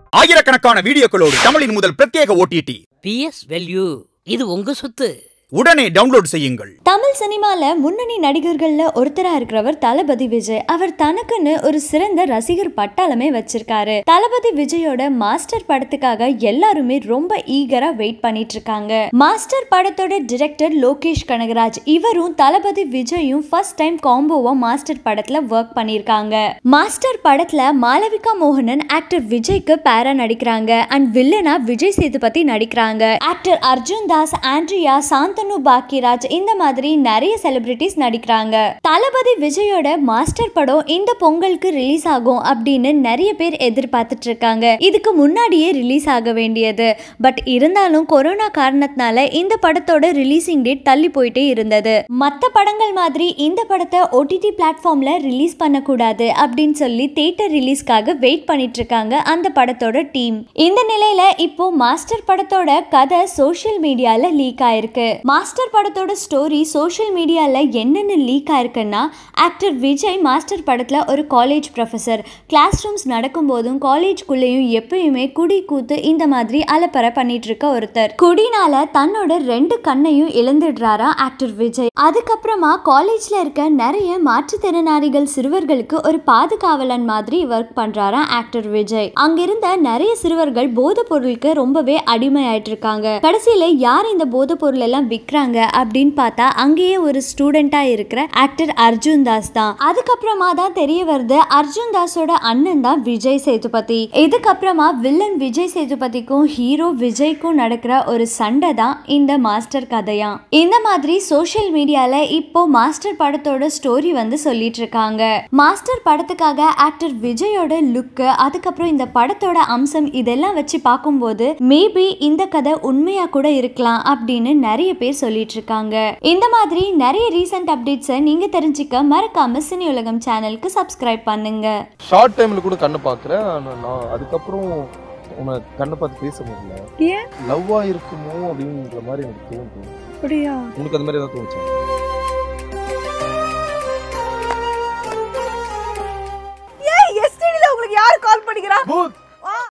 ஆயிரக்கணக்கான வீடியோக்களோடு தமிழின் முதல் பிரத்யேக ஓடிடி பிஎஸ் வேல்யூ இது உங்க சொத்து உடனே டவுன்லோட் செய்யுங்கள் தமிழ் சினிமால முன்னணி நடிகர்கள்ல ஒருத்தரா இருக்கிறவர் தளபதி விஜய் அவர் தனக்குன்னு ஒரு சிறந்த ரசிகர் பட்டாளமே வச்சிருக்காரு தளபதி விஜயோட மாஸ்டர் படத்துக்காக எல்லாருமே ரொம்ப ஈகரா வெயிட் பண்ணிட்டு இருக்காங்க மாஸ்டர் படத்தோட டிரெக்டர் லோகேஷ் கனகராஜ் இவரும் தளபதி விஜயும் ஃபர்ஸ்ட் டைம் காம்போவா மாஸ்டர் படத்துல ஒர்க் பண்ணிருக்காங்க மாஸ்டர் படத்துல மாளவிகா மோகனன் ஆக்டர் விஜய்க்கு பேரா நடிக்கிறாங்க அண்ட் வில்லனா விஜய் சேதுபதி நடிக்கிறாங்க ஆக்டர் அர்ஜுன் தாஸ் ஆண்ட்ரியா சாந்தனு பாக்கியராஜ் இந்த மாதிரி நிறைய செலிபிரிட்டிஸ் நடிக்கிறாங்க தளபதி விஜயோட மாஸ்டர் படம் இந்த பொங்கலுக்கு ரிலீஸ் ஆகும் அப்படின்னு நிறைய பேர் எதிர்பார்த்துட்டு இருக்காங்க இதுக்கு முன்னாடியே ரிலீஸ் ஆக வேண்டியது பட் இருந்தாலும் கொரோனா காரணத்தினால இந்த படத்தோட ரிலீசிங் டேட் தள்ளி போயிட்டே இருந்தது மற்ற படங்கள் மாதிரி இந்த படத்தை ஓடிடி பிளாட்ஃபார்ம்ல ரிலீஸ் பண்ணக்கூடாது அப்படின்னு சொல்லி தியேட்டர் ரிலீஸ்க்காக வெயிட் பண்ணிட்டு இருக்காங்க அந்த படத்தோட டீம் இந்த நிலையில இப்போ மாஸ்டர் படத்தோட கதை சோஷியல் மீடியால லீக் ஆயிருக்கு மாஸ்டர் படத்தோட ஸ்டோரி சோஷியல் மீடியால என்னென்ன லீக் ஆயிருக்குன்னா ஆக்டர் விஜய் மாஸ்டர் படத்துல ஒரு காலேஜ் ப்ரொஃபசர் கிளாஸ் ரூம்ஸ் நடக்கும்போதும் காலேஜ்குள்ளேயும் எப்பயுமே குடி கூத்து இந்த மாதிரி அலப்பறை பண்ணிட்டு இருக்க ஒருத்தர் குடினால தன்னோட ரெண்டு கண்ணையும் இழந்துடுறாரா ஆக்டர் விஜய் அதுக்கப்புறமா காலேஜ்ல இருக்க நிறைய மாற்றுத்திறனாளிகள் சிறுவர்களுக்கு ஒரு பாதுகாவலன் மாதிரி ஒர்க் பண்றாரா ஆக்டர் விஜய் அங்கிருந்த நிறைய சிறுவர்கள் போதைப் பொருளுக்கு ரொம்பவே அடிமையாயிட்டு இருக்காங்க கடைசியில யார் இந்த போதைப் பொருள் எல்லாம் விற்கிறாங்க அப்படின்னு பார்த்தா அங்கேயே ஒரு ஸ்டூடெண்டா இருக்கிற ஆக்டர் அர்ஜுன் தாஸ் தான் அதுக்கப்புறமா தான் தெரிய வருது அர்ஜுன் தாஸோட அண்ணன் தான் விஜய் சேதுபதி இதுக்கப்புறமா வில்லன் விஜய் சேதுபதிக்கும் ஹீரோ விஜய்க்கும் நடக்கிற ஒரு சண்டை தான் இந்த மாஸ்டர் கதையா இந்த மாதிரி சோஷியல் மீடியால இப்போ மாஸ்டர் படத்தோட ஸ்டோரி வந்து சொல்லிட்டு இருக்காங்க மாஸ்டர் படத்துக்காக ஆக்டர் விஜயோட லுக்கு அதுக்கப்புறம் இந்த படத்தோட அம்சம் இதெல்லாம் வச்சு பார்க்கும்போது மேபி இந்த கதை உண்மையா கூட இருக்கலாம் அப்படின்னு நிறைய பேர் சொல்லிட்டு இருக்காங்க இந்த மாதிரி நிறைய ரீசன்ட் அப்டேட்ஸை நீங்க தெரிஞ்சுக்க மறக்காம சினி உலகம் சேனலுக்கு சப்ஸ்கிரைப் பண்ணுங்க ஷார்ட் டைம்ல கூட கண்ணை பார்க்குறேன் ஆனா நான் அதுக்கப்புறம் உன்னை கண்ணை பார்த்து பேச முடியல ஏன் லவ்வா இருக்குமோ அப்படின்ற மாதிரி எனக்கு தோணுது அப்படியா உனக்கு அது மாதிரி ஏதாவது தோணுச்சா ஏன் எஸ்டிடில உங்களுக்கு யார் கால் பண்ணிக்கிறா பூத்